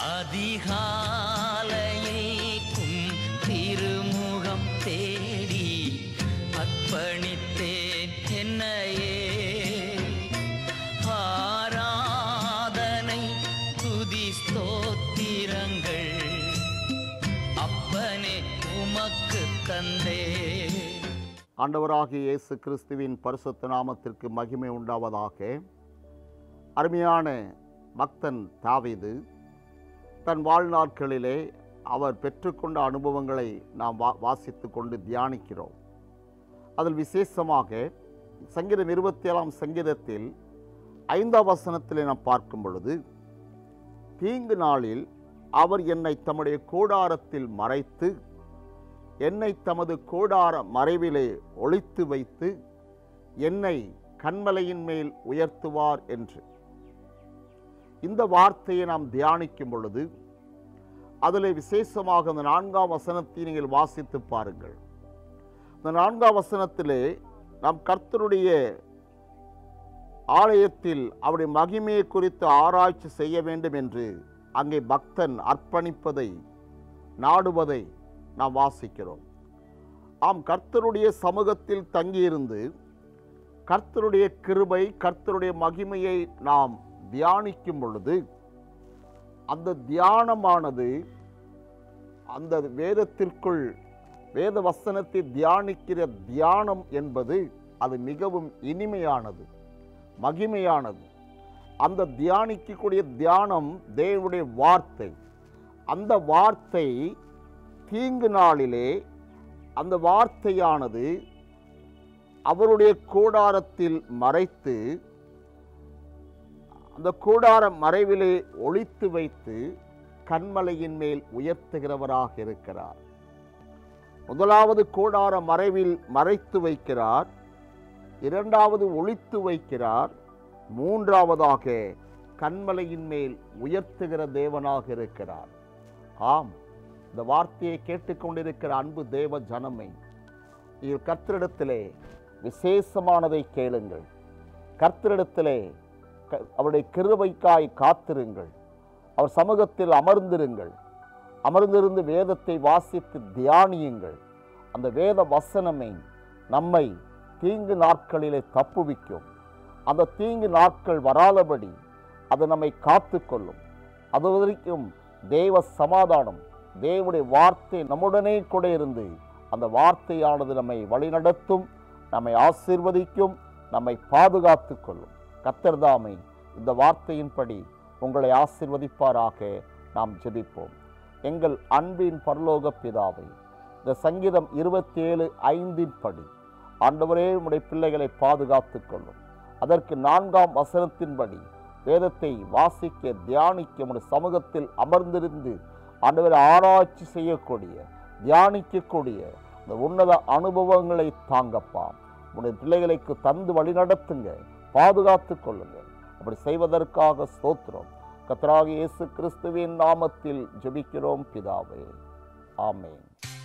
அதிகாலையில் உம் திருமுகம் தேடி அர்ப்பணித்தேன் என்னையே ஆராதனை துதி ஸ்தோத்திரங்கள் அப்பனே உமக்கு தந்தே ஆண்டவராகிய இயேசு கிறிஸ்துவின் பரிசுத்த நாமத்திற்கு மகிமை உண்டாவதாக அருமையான பக்தன் தாவீது தன் வாழ்நாட்களிலே அவர் பெற்றுக்கொண்ட அனுபவங்களை நாம் வா வாசித்து கொண்டு தியானிக்கிறோம் அதில் விசேஷமாக சங்கீதம் இருபத்தி ஏழாம் சங்கீதத்தில் ஐந்தாம் வசனத்திலே நாம் பார்க்கும் பொழுது தீங்கு நாளில் அவர் என்னை தம்முடைய கூடாரத்தில் மறைத்து என்னை தமது கூடார மறைவிலே ஒளித்து வைத்து என்னை கண்மலையின் மேல் உயர்த்துவார் என்று இந்த வார்த்தையை நாம் தியானிக்கும் பொழுது அதில் விசேஷமாக அந்த நான்காம் வசனத்தை நீங்கள் வாசித்து பாருங்கள் இந்த நான்காம் வசனத்திலே நாம் கர்த்தருடைய ஆலயத்தில் அவருடைய மகிமையை குறித்து ஆராய்ச்சி செய்ய வேண்டும் என்று அங்கே பக்தன் அர்ப்பணிப்பதை நாடுவதை நாம் வாசிக்கிறோம் ஆம் கர்த்தருடைய சமூகத்தில் தங்கியிருந்து கர்த்தருடைய கிருபை கர்த்தருடைய மகிமையை நாம் தியானிக்கும் பொழுது அந்த தியானமானது அந்த வேதத்திற்குள் வேத வசனத்தை தியானிக்கிற தியானம் என்பது அது மிகவும் இனிமையானது மகிமையானது அந்த தியானிக்கக்கூடிய தியானம் தேவனுடைய வார்த்தை அந்த வார்த்தை தீங்கு நாளிலே அந்த வார்த்தையானது அவருடைய கூடாரத்தில் மறைத்து அந்த கூடார மறைவிலே ஒளித்து வைத்து கண்மலையின் மேல் உயர்த்துகிறவராக இருக்கிறார் முதலாவது கூடார மறைவில் மறைத்து வைக்கிறார் இரண்டாவது ஒளித்து வைக்கிறார் மூன்றாவதாக கண்மலையின் மேல் உயர்த்துகிற தேவனாக இருக்கிறார் ஆம் இந்த வார்த்தையை கேட்டுக்கொண்டிருக்கிற அன்பு தேவ ஜனமை நீங்கள் கர்த்தரிடத்திலே விசேஷமானதை கேளுங்கள் கர்த்தரிடத்திலே க- அவருடைய கிருபைக்காய் காத்திருங்கள் அவர் சமூகத்தில் அமர்ந்திருங்கள் அமர்ந்திருந்து வேதத்தை வாசித்து தியானியுங்கள் அந்த வேத வசனமே நம்மை தீங்கு நாட்களிலே தப்புவிக்கும் அந்த தீங்கு நாட்கள் வராதபடி அது நம்மை காத்துக்கொள்ளும் அது வரைக்கும் தேவ சமாதானம் தேவனுடைய வார்த்தை நம்முடனே கூட இருந்து அந்த வார்த்தையானது நம்மை வழிநடத்தும் நம்மை ஆசீர்வதிக்கும் நம்மை பாதுகாத்து கொள்ளும் கத்தர்தாமை இந்த வார்த்தையின்படி உங்களை ஆசீர்வதிப்பாராக நாம் ஜெபிப்போம் எங்கள் அன்பின் பரலோக பிதாவை இந்த சங்கீதம் இருபத்தி ஏழு ஐந்தின் படி ஆண்டவரே உம்முடைய பிள்ளைகளை பாதுகாத்து கொள்ளும் அதற்கு நான்காம் வசனத்தின்படி வேதத்தை வாசிக்க தியானிக்க உம்முடைய சமூகத்தில் அமர்ந்திருந்து ஆண்டவரை ஆராய்ச்சி செய்யக்கூடிய தியானிக்கக்கூடிய இந்த உன்னத அனுபவங்களை தாங்கப்பா உடைய பிள்ளைகளுக்கு தந்து வழிநடத்துங்க பாதுகாத்து கொள்ளுங்க அப்படி செய்வதற்காக ஸ்தோத்திரம் கர்த்தராகிய இயேசு கிறிஸ்துவின் நாமத்தில் ஜெபிக்கிறோம் பிதாவே ஆமென்